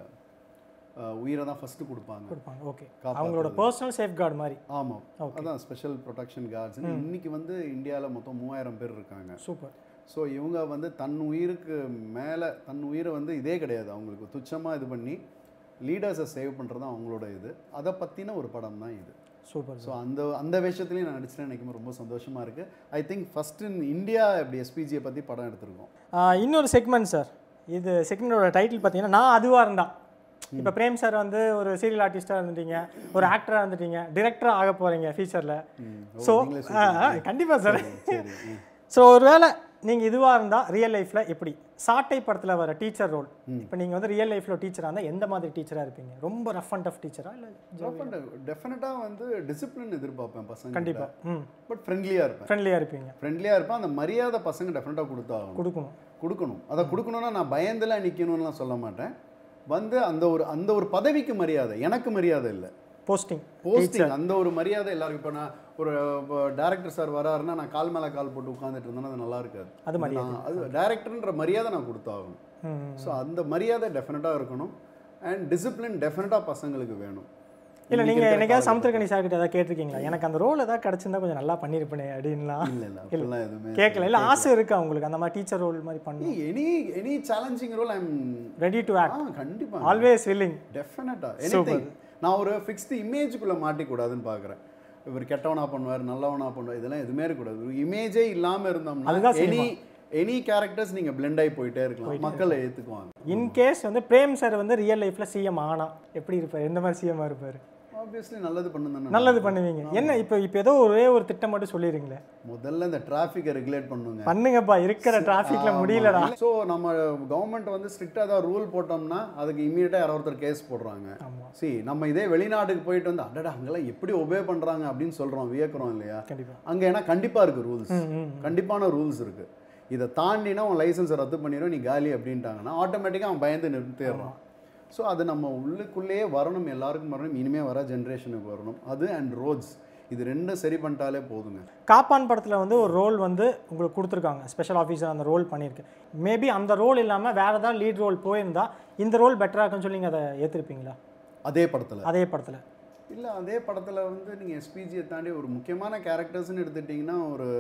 அஹ், உயிரை தான் ஃபஸ்ட்டு கொடுப்பாங்க கொடுப்பாங்க ஓகே காப்பாத்துறது. அவங்களோட பர்சனல் சேஃப்கார்டு மாதிரி ஆமாம் அதான் ஸ்பெஷல் ப்ரொடெக்ஷன் கார்ட்ஸ் இன்னைக்கு வந்து இந்தியாவில் மொத்தம் மூவாயிரம் பேர் இருக்காங்க சூப்பர் ஸோ இவங்க வந்து தன் உயிருக்கு மேலே தன் உயிரை வந்து இதே கிடையாது அவங்களுக்கு துச்சமாக இது பண்ணி லீடர்ஸை சேவ் பண்ணுறது தான் அவங்களோட இது அதை பற்றின ஒரு படம் தான் இது சூப்பர் ஸோ அந்த அந்த விஷயத்துலையும் நான் நடிச்சிட்டேன் எனக்கு ரொம்ப சந்தோஷமாக இருக்குது I think first in India இப்படி எஸ்பிஜியை பற்றி படம் எடுத்திருக்கோம் இன்னொரு செக்மெண்ட் சார் இது செக்மெண்டோட டைட்டில் பார்த்தீங்கன்னா நான் அதுவாக இருந்தா இப்போ பிரேம் சார் வந்து ஒரு சீரியல் ஆர்டிஸ்டாக இருந்துட்டீங்க ஒரு ஆக்டராக இருந்துட்டீங்க டிரெக்டராக ஆக போகிறீங்க ஃபியூச்சரில் ஓ, ஸோ நீங்களே கண்டிப்பாக சார் சரி ம். ஸோ ஒருவேளை நீங்கள் இதுவாக இருந்தால் ரியல் லைஃப்பில் எப்படி சாட்டை படத்தில் வர டீச்சர் ரோல் இப்போ நீங்கள் வந்து ரியல் லைஃப்பில் டீச்சராக இருந்தால் எந்த மாதிரி டீச்சராக இருப்பீங்க ரொம்ப ரஃப் அண்ட் டஃப் டீச்சரா இல்லை டெஃபினட்டாக வந்து டிசிப்ளின் எதிர்பார்ப்பேன் பசங்க கண்டிப்பாக ம் பட் ஃப்ரெண்ட்லியாக இருப்பேன் ஃப்ரெண்ட்லியாக இருப்பீங்க ஃப்ரெண்ட்லியாக இருப்பேன் அந்த மரியாதை பசங்க டெஃபினட்டாக கொடுத்தாகணும் கொடுக்கணும் கொடுக்கணும் அதை கொடுக்கணும்னா நான் பயந்துலாம் நிற்கணும்லாம் சொல்ல மாட்டேன் வந்து அந்த ஒரு அந்த ஒரு பதவிக்கு மரியாதை எனக்கு மரியாதை இல்லை போஸ்டிங் போஸ்டிங் அந்த ஒரு மரியாதை எல்லாருக்கும் இப்போ நான் ஒரு டேரக்டர் சார் வராருன்னா நான் கால் மேலே கால் போட்டு உட்காந்துட்டு இருந்தேன்னா அது நல்லா இருக்காது அது நான் அது டேரக்டர்ன்ற மரியாதை நான் கொடுத்தாகணும் ம் ஸோ அந்த மரியாதை டெஃபினட்டாக இருக்கணும் அண்ட் டிசிப்ளின் டெஃபினட்டாக பசங்களுக்கு வேணும் இல்லை நீங்கள் என்னைக்காவது சமுத்திரக்கணி சார் கிட்ட ஏதாவது கேட்டிருக்கீங்களா எனக்கு அந்த ரோல் ஏதாவது கிடச்சிருந்தா கொஞ்சம் நல்லா பண்ணியிருப்பேனே அப்படின்லாம் இல்லை இல்லை அப்படிலாம் எதுவுமே கேட்கல இல்லை ஆசை இருக்கா உங்களுக்கு அந்த மாதிரி டீச்சர் ரோல் மாதிரி பண்ணி any any challenging role I'm ready to uh act கண்டிப்பாக ஆல்வேஸ் வில்லிங் டெஃபினட்டாக எனிதிங் நான் ஒரு ஃபிக்ஸ்டு இமேஜுக்குள்ளே மாட்டிக்கூடாதுன்னு பார்க்குறேன் இவர் கெட்டவனா பண்ணுவார் நல்லவனா பண்ணுவார் இதெல்லாம் எதுவுமே இருக்கக்கூடாது ஒரு இமேஜே இல்லாமல் இருந்தோம்னா அதுதான் எனி எனி கேரக்டர்ஸ் நீங்கள் பிளெண்ட் ஆகி போயிட்டே இருக்கலாம் மக்களை ஏற்றுக்குவாங்க இன்கேஸ் வந்து பிரேம் சார் வந்து ரியல் லைஃப்பில் சிஎம் ஆனா எப்படி இருப்பார் எந்த மாதிரி சிஎம்மாக இருப்பார் ஆப்வியஸ்லி நல்லது பண்ணு தானே நல்லது பண்ணுவீங்க என்ன இப்போ இப்போ ஏதோ ஒரே ஒரு திட்டம் மட்டும் சொல்லிடுங்களே முதல்ல இந்த டிராஃபிக்கை ரெகுலேட் பண்ணுங்க பண்ணுங்கப்பா இருக்கிற டிராஃபிக்ல முடியலடா ஸோ நம்ம கவர்மெண்ட் வந்து ஸ்ட்ரிக்டாக ஏதாவது ரூல் போட்டோம்னா அதுக்கு இமீடியட்டாக யாரோ ஒருத்தர் கேஸ் போடுறாங்க ஆமா சி நம்ம இதே வெளிநாட்டுக்கு போயிட்டு வந்து அடடா அங்கெல்லாம் எப்படி ஒபே பண்ணுறாங்க அப்படின்னு சொல்கிறோம் வியக்கிறோம் இல்லையா கண்டிப்பா அங்கே ஏன்னா கண்டிப்பாக இருக்குது ரூல்ஸ் ம் ம் கண்டிப்பான ரூல்ஸ் இருக்குது இதை தாண்டினா உன் லைசன்ஸை ரத்து பண்ணிடும் நீ காலி அப்படின்ட்டாங்கன்னா ஆட்டோமேட்டிக்காக அவன் பயந்து நிறுத்திடுறான் ஸோ அது நம்ம உள்ளுக்குள்ளேயே வரணும் எல்லாருக்கும் வரணும் இனிமேல் வர ஜென்ரேஷனுக்கு வரணும் அது அண்ட் ரோட்ஸ் இது ரெண்டும் சரி பண்ணிட்டாலே போதுங்க காப்பான் படத்தில் வந்து ஒரு ரோல் வந்து உங்களுக்கு கொடுத்துருக்காங்க ஸ்பெஷல் ஆஃபீஸர் அந்த ரோல் பண்ணியிருக்கு மேபி அந்த ரோல் இல்லாமல் வேறு ஏதாவது லீட் ரோல் போயிருந்தா இந்த ரோல் பெட்டராக இருக்குன்னு சொல்லி நீங்கள் அதை ஏற்றிருப்பீங்களா அதே படத்தில் அதே படத்தில் இல்லை அதே படத்தில் வந்து நீங்கள் எஸ்பிஜியை தாண்டி ஒரு முக்கியமான கேரக்டர்ஸ்னு எடுத்துட்டிங்கன்னா ஒரு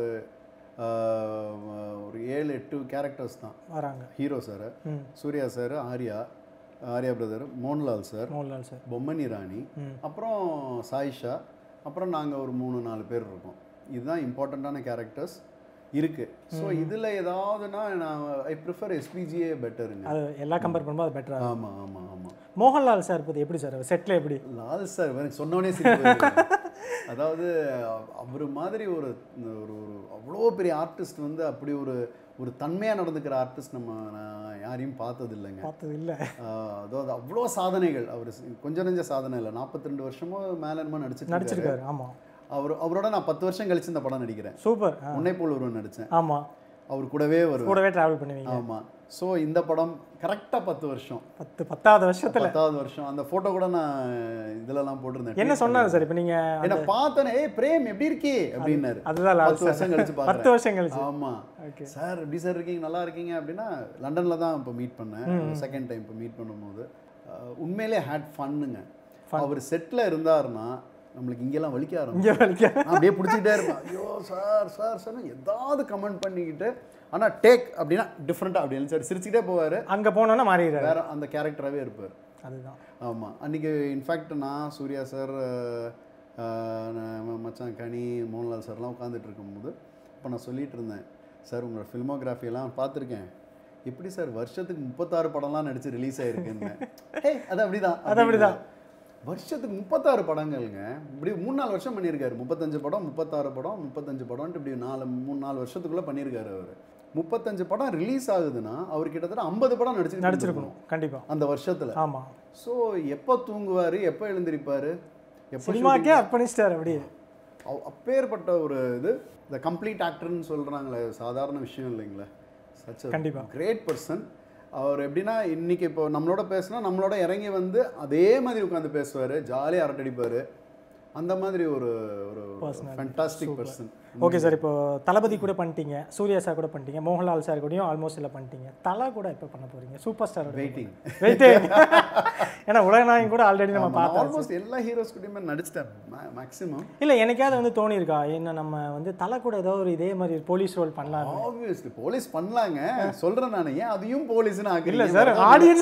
ஆஹ், ஒரு ஏழு எட்டு கேரக்டர்ஸ் தான் வராங்க ஹீரோ சார் ம் Suriya sir Arya Arya brother Mohanlal sir Mohanlal sir Bommani Rani ம். அப்புறம் சாயிஷா அப்புறம் நாங்கள் ஒரு மூணு நாலு பேர் இருக்கோம் இதுதான் இம்பார்ட்டண்ட்டான கேரக்டர்ஸ் இருக்குது ஸோ இதில் ஏதாவதுனா நான் ஐ ப்ரிஃபர் எஸ்பிஜியே பெட்டருங்க அது எல்லாம் கம்பேர் பண்ணும்போது அது பெட்டராக ஆமாம் ஆமாம் ஆமாம் மோகன்லால் சார் பற்றி எப்படி சார் செட்டில் எப்படி லால் சார் எனக்கு சொன்னோடனே சிரிப்பு வருது. அதாவது அவர் மாதிரி ஒரு ஒரு ஒரு அவ்வளோ பெரிய ஆர்டிஸ்ட் வந்து அப்படி ஒரு ஒரு தன்மையாக நடந்துக்கிற ஆர்டிஸ்ட் நம்ம நான் யாரையும் பார்த்தது இல்லைங்க பார்த்தது இல்லை ஆஹ் அதாவது அவ்வளோ சாதனைகள் அவர் கொஞ்சம் நெஞ்ச சாதனை இல்லை நாற்பத்தி ரெண்டு வருஷமோ மேலே என்னமோ நடிச்சிட்டு இருக்காரு. நடிச்சிருக்காரு ஆமாம் அவர் அவரோட நான் பத்து வருஷம் கழிச்சு இந்த படம் நடிக்கிறேன் சூப்பர் ஆ உன்னை போல் ஒருவன் நடித்தேன் ஆமாம் அவர் கூடவே வருவேன் கூடவே ட்ராவல் பண்ணுவீங்க ஆமாம் ஸோ இந்த படம் கரெக்டாக பத்து வருஷம் பத்து பத்தாவது வருஷத்தில் பத்தாவது வருஷம் அந்த ஃபோட்டோ கூட நான் இதுலலாம் போட்டிருந்தேன் என்ன சொன்னாரு சார் இப்போ நீங்கள் என்ன பார்த்தோன்னே ஏய் பிரேம் எப்படி இருக்கே அப்படின்னாரு அதுதான் லால் பத்து வருஷம் கழிச்சு பத்து பார்க்குறேன் வருஷம் கழிச்சு ஆமா ஓகே சார் எப்படி சார் இருக்கீங்க நல்லா இருக்கீங்க அப்படின்னா லண்டன்ல தான் இப்போ மீட் பண்ணேன் செகண்ட் டைம் இப்போ மீட் பண்ணும்போது அஹ், உண்மையிலே ஹேட் ஃபன்னுங்க அவர் செட்டில் இருந்தாருன்னா நம்மளுக்கு இங்கெல்லாம் வலிக்க ஆரம்பிக்கும் இங்கே வலிக்க நான் அப்படியே பிடிச்சிக்கிட்டே இருப்பேன் ஐயோ சார் சார் சார் ஏதாவது கமெண்ட் பண்ணிக்கிட்டு ஆனால் டேக் அப்படின்னா டிஃப்ரெண்ட்டாக அப்படின்னு சார் சிரிச்சுக்கிட்டே போவார் அங்கே போனோன்னா மாறிடுறாரு வேற அந்த கேரக்டராகவே இருப்பார் அதுதான் ஆமாம் அன்றைக்கி இன்ஃபேக்ட் நான் சூர்யா சார் மச்சான் கனி மோகன்லால் சார்லாம் உட்காந்துட்டு இருக்கும்போது இப்போ நான் சொல்லிட்டு இருந்தேன் சார் உங்களோட ஃபில்மோகிராஃபியெல்லாம் பார்த்துருக்கேன் எப்படி சார் வருஷத்துக்கு முப்பத்தாறு படம்லாம் நடிச்சு ரிலீஸ் ஆயிருக்குன்னு ஏய் அது அப்படிதான் அது அப்படிதான். வருஷத்துக்கு முப்பத்தாறு படங்கள்ங்க இப்படி மூணு நாலு வருஷம் பண்ணியிருக்காரு முப்பத்தஞ்சு படம் முப்பத்தாறு படம் முப்பத்தஞ்சு படம்ட்டு இப்படி நாலு மூணு நாலு வருஷத்துக்குள்ளே பண்ணியிருக்காரு அவர் முப்பத்தஞ்சு படம் ரிலீஸ் ஆகுதுன்னா அவர் கிட்டத்தட்ட ஐம்பது படம் நடிச்சு நடிச்சிருக்கணும் கண்டிப்பா அந்த வருஷத்தில் ஆமா ஸோ எப்போ தூங்குவார் எப்போ எழுந்திருப்பார் எப்போ சினிமாக்கே அர்ப்பணிச்சிட்டார் அப்படியே அவ்- அப்பேற்பட்ட ஒரு இது இந்த கம்ப்ளீட் ஆக்டர்னு சொல்கிறாங்களே சாதாரண விஷயம் இல்லைங்களே சச் கண்டிப்பா. கிரேட் பர்சன் அவர் எப்படின்னா இன்னைக்கு இப்போ நம்மளோட பேசுனா நம்மளோட இறங்கி வந்து அதே மாதிரி உட்காந்து பேசுவார் ஜாலியாக அரட்டடிப்பார் அந்த மாதிரி ஒரு ஒரு ஃபேண்டாஸ்டிக் பர்சன் ஓகே சார் இப்போ தளபதி கூட பண்ணிட்டீங்க சூர்யா சார் கூட பண்ணிட்டீங்க மோகன்லால் சார் கூடயும் ஆல்மோஸ்ட் எல்லாம் பண்ணிட்டீங்க தலா கூட எப்போ பண்ண போறீங்க சூப்பர் ஸ்டார் வெயிட்டிங் வெயிட்டிங் ஏன்னா உலகநாயகம் கூட ஆல்ரெடி நம்ம பார்த்தோம் ஆல்மோஸ்ட் எல்லா ஹீரோஸ் கூடயுமே நடிச்சிட்டேன் மேக்ஸிமம் இல்லை என்னைக்காவது வந்து தோணி இருக்கா என்ன நம்ம வந்து தலை கூட ஏதோ ஒரு இதே மாதிரி போலீஸ் ரோல் பண்ணலாம் ஆப்வியஸ்லி போலீஸ் பண்ணலாங்க சொல்றேன் நான் ஏன் அதையும் போலீஸ்னு இல்லை ஆக்குறீங்க சார் ஆடியன்ஸ்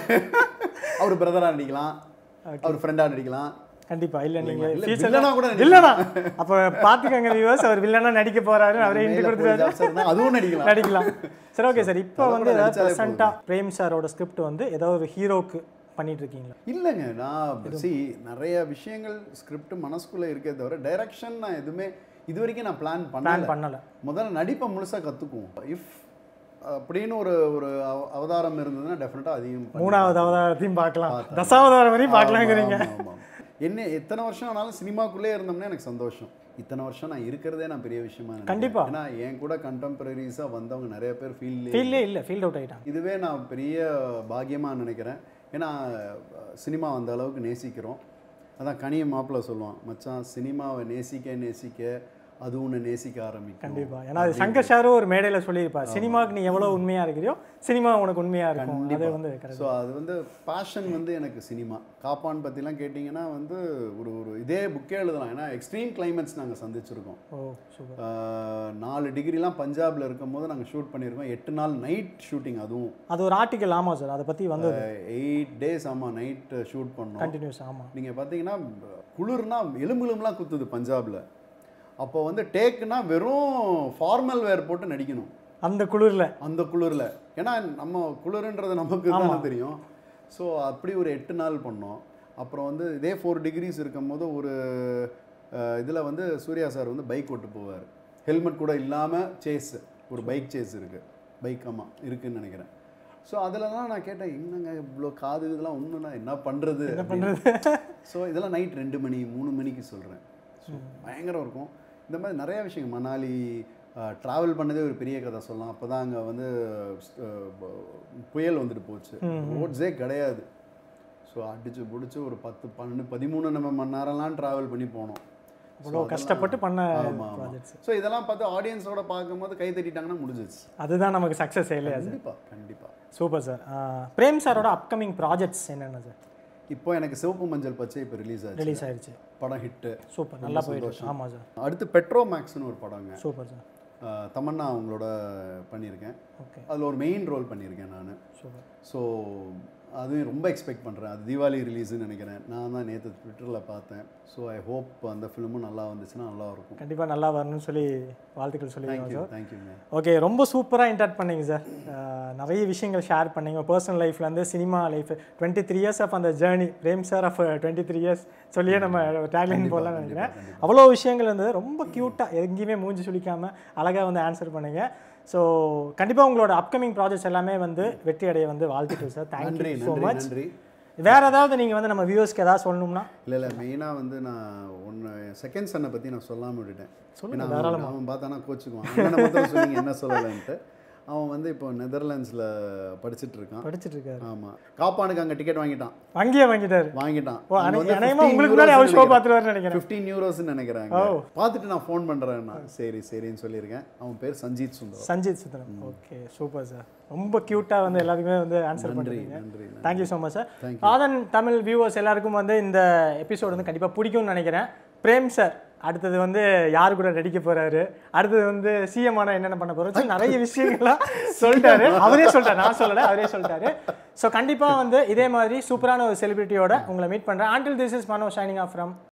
அவர் பிரதரா நடிக்கலாம் அவர் ஃப்ரெண்டா நடிக்கலாம் கண்டிப்பா இல்ல நீங்க இல்ல, future villain-ஆ கூட நடிக்கலாம். இல்லனா அப்ப பாத்துக்கங்க வியூவர்ஸ் அவர் வில்லனா நடிக்க போறாரு அவரே இன்ட்ரி மேல கொடுத்துறாரு போய் ஜாப் இருந்தா அதுவும் நடிக்கலாம் நடிக்கலாம் சரி ஓகே சார் இப்போ தலை வந்து கூட ஏதாவது நடிச்சாலே ப்ரெசென்ட்டாக பிரேம் சாரோட ஸ்கிரிப்ட் வந்து ஏதோ ஒரு ஹீரோக்கு பண்ணிட்டு இருக்கீங்களா இல்லைங்க நான் சி நிறைய விஷயங்கள் ஸ்கிரிப்ட் மனசுக்குள்ள இருக்கே தவிர டைரக்ஷன் நான் எதுவுமே இது வரைக்கும் நான் பிளான் பிளான் பண்ணல பண்ணல முதல்ல நடிப்பை முழுசா கத்துக்குவோம் இஃப் அப்படின்னு ஒரு ஒரு அவ- அவதாரம் இருந்ததுன்னா டெஃபினட்டாக அதையும் பண்ணி- மூணாவது அவதாரத்தையும் பார்க்கலாம் தசாவதாரம் வரையும் பார்க்கலாங்கிறீங்க ஆமா, ஆமா, ஆமா. என்ன எத்தனை வருஷம் ஆனாலும் சினிமாக்குள்ளே இருந்தோம்னா எனக்கு சந்தோஷம் இத்தனை வருஷம் நான் இருக்கிறதே நான் பெரிய விஷயமா நினைக்கிறேன். கண்டிப்பா. ஏன்னா என் கூட கண்டெம்பரரிஸாக வந்தவங்க நிறைய பேர் ஃபீல் ஃபீல்லே இல்லை ஃபீல்ட் அவுட் ஆயிட்டாங்க இதுவே நான் பெரிய பாக்கியமா நினைக்கிறேன் ஏன்னா சினிமா அந்த அளவுக்கு நேசிக்கிறோம் அதான் கனிய மாப்பிள்ள சொல்லுவான் மச்சான் சினிமாவை நேசிக்க நேசிக்க அது உன்னை நேசிக்க ஆரம்பிக்கும் கண்டிப்பா ஏன்னா அது சங்கர் சாரும் ஒரு மேடையில சொல்லியிருப்பார் சினிமாவுக்கு நீ எவ்வளவு உண்மையா இருக்கிறியோ சினிமா உனக்கு உண்மையா இருக்கும் அது வந்து correct. ஸோ அது வந்து பேஷன் வந்து எனக்கு சினிமா காப்பான் பற்றிலாம் கேட்டிங்கன்னா வந்து ஒரு ஒரு இதே புக்கே எழுதலாம் ஏன்னா எக்ஸ்ட்ரீம் கிளைமேட்ஸ் நாங்கள் சந்திச்சிருக்கோம் ஓ சூப்பர் ஆஹ் நாலு டிகிரிலாம் பஞ்சாப்ல இருக்கும்போது நாங்கள் ஷூட் பண்ணியிருக்கோம் எட்டு நாள் நைட் ஷூட்டிங் அதுவும் அது ஒரு ஆர்டிக்கல் ஆமா சார் அதை பத்தி வந்து எயிட் டேஸ் ஆமாம் நைட் ஷூட் பண்ணோம் கண்டினியூஸ் ஆமா நீங்கள் பார்த்தீங்கன்னா குளிர்னா எலும்புலும்புலாம் குத்துது பஞ்சாப்ல அப்போ வந்து டேக்குனா வெறும் ஃபார்மல் வேர் போட்டு நடிக்கணும் அந்த குளிர்ல அந்த குளிரில் ஏன்னா நம்ம குளிர்ன்றது நமக்கு தானே தெரியும் ஸோ அப்படி ஒரு எட்டு நாள் பண்ணோம் அப்புறம் வந்து இதே ஃபோர் டிகிரிஸ் இருக்கும்போது ஒரு இதில் வந்து சூர்யா சார் வந்து பைக் ஓட்டு போவார் ஹெல்மெட் கூட இல்லாமல் சேஸ் ஒரு பைக் சேஸ் இருக்குது பைக் ஆமாம் இருக்குன்னு நினைக்கிறேன் ஸோ அதிலலாம் நான் கேட்டேன் என்னங்க இவ்வளோ காது இதெல்லாம் ஒன்றுனா என்ன பண்ணுறது என்ன பண்ணுறது ஸோ இதெல்லாம் நைட் ரெண்டு மணி மூணு மணிக்கு சொல்கிறேன் ஸோ பயங்கரம் இருக்கும் இந்த மாதிரி நிறைய விஷயங்கள் மணாலி ட்ராவல் பண்ணதே ஒரு பெரிய கதை சொல்லலாம் அப்போ தான் அங்கே வந்து அஹ், ப- புயல் வந்துட்டு போச்சு ரோட்ஸே கிடையாது ஸோ அடிச்சு பிடிச்சி ஒரு பத்து பன்னெண்டு பதிமூணு நம்ம மணி நேரம்லாம் ட்ராவல் பண்ணி போனோம் இவ்வளோ கஷ்டப்பட்டு பண்ண ஆமாம் ஆமாம் ப்ராஜெக்ட்ஸ் ஸோ இதெல்லாம் பார்த்து ஆடியன்ஸோட பார்க்கும்போது கை தட்டிட்டாங்கன்னா முடிஞ்சிச்சு அதுதான் நமக்கு சக்ஸஸ் இல்லையா சார் கண்டிப்பாக கண்டிப்பாக சூப்பர் சார் பிரேம் சாரோட அப்கமிங் ப்ராஜெக்ட்ஸ் என்னென்ன சார் இப்போ எனக்கு சிவப்பு மஞ்சள் பச்சை இப்போ ரிலீஸ் ஆச்சு ரிலீஸ் ஆயிடுச்சு படம் ஹிட்டு சூப்பர் நல்லா போயிடுச்சு ஆமா சார் அடுத்து பெட்ரோ மேக்ஸ்னு ஒரு படங்க சூப்பர் சார் அஹ், தமன்னா அவங்களோட பண்ணியிருக்கேன் ஓகே அதில் ஒரு மெயின் ரோல் பண்ணியிருக்கேன் நான் சூப்பர் ஸோ அதுவும் ரொம்ப எக்ஸ்பெக்ட் பண்ணுறேன் அது தீபாவளி ரிலீஸ்னு நினைக்கிறேன் நான் தான் நேற்று ட்விட்டரில் பார்த்தேன் ஸோ ஐ ஹோப் அந்த ஃபிலிமும் நல்லா வந்துச்சுன்னா நல்லா இருக்கும் கண்டிப்பா நல்லா வரணும்னு சொல்லி வாழ்த்துக்கள் சொல்லிடுவோம் தேங்க்யூ சார் தேங்க்யூங்க ஓகே ரொம்ப சூப்பராக இன்டர்ட் பண்ணீங்க சார் நிறைய விஷயங்கள் ஷேர் பண்ணீங்க பர்சனல் லைஃப்லேருந்து cinema life twenty three years of அந்த journey Prem sir of twenty three years சொல்லியே நம்ம டேக்லைன் போடலாம்னு நினைக்கிறேன் அவ்வளோ விஷயங்கள் இருந்தது ரொம்ப க்யூட்டாக எங்கேயுமே மூஞ்சி சுளிக்காமல் அழகாக வந்து ஆன்சர் பண்ணீங்க ஸோ கண்டிப்பாக உங்களோட அப்கமிங் ப்ராஜெக்ட்ஸ் எல்லாமே வந்து வெற்றி அடைய வந்து வாழ்த்துக்கள் சார் நன்றி தேங்க்யூ ஸோ நன்றி மச் நன்றி வேற ஏதாவது நீங்கள் வந்து நம்ம வியூவர்ஸ்க்கு ஏதாவது சொல்லணும்னா இல்லை இல்லை மெயினாக வந்து நான் ஒன்று செகண்ட் சன்னை பற்றி நான் சொல்லாமல் விட்டுட்டேன் சொல்லுங்க, ஏன்னா அவன் அவன் பார்த்தானா கோச்சுக்குவான் அண்ணனை மாத்திரம் சொன்னீங்க என்ன சொல்லலைன்ட்டு அவன் வந்து இப்போ நெதர்லாண்ட்ஸில் படிச்சுட்டு இருக்கான் படிச்சுட்டு இருக்காரு ஆமாம் காப்பானுக்கு அங்கே டிக்கெட் வாங்கிட்டான் அங்கேயே வாங்கிட்டாரு வாங்கிட்டான் ஓ அன்னைக்கு அநேகமாக உங்களுக்கு முன்னாடி அவர் ஷோ பார்த்துருவாருன்னு நினைக்கிறேன் ஃபிஃப்டீன் யூரோஸ்னு நினைக்கிறாங்க பார்த்துட்டு நான் ஃபோன் பண்ணுறேன் சரி சரின்னு சொல்லியிருக்கேன் அவன் பேர் Sanjeeth Sundar Sanjeeth Sundaram okay super sir ரொம்ப க்யூட்டாக வந்து எல்லாத்துக்குமே வந்து ஆன்சர் நன்றி பண்ணுறீங்க நன்றி நன்றி. Thank you so much sir Thank Aadhan Tamil viewers எல்லாருக்கும் வந்து இந்த எபிசோட் வந்து கண்டிப்பாக பிடிக்கும்னு நினைக்கிறேன் பிரேம் சார் அடுத்தது வந்து யார் கூட நடிக்க போறாரு அடுத்தது வந்து சிஎம் ஆனா என்னென்ன பண்ண போறோம் நிறைய விஷயங்கள்லாம் சொல்லிட்டாரு அவரே சொல்லிட்டாரு நான் சொல்லல அவரே சொல்லிட்டாரு ஸோ கண்டிப்பாக வந்து இதே மாதிரி சூப்பரான ஒரு செலிபிரிட்டியோட உங்களை மீட் பண்ணுறேன் ஆண்டில் this is Mano shining of from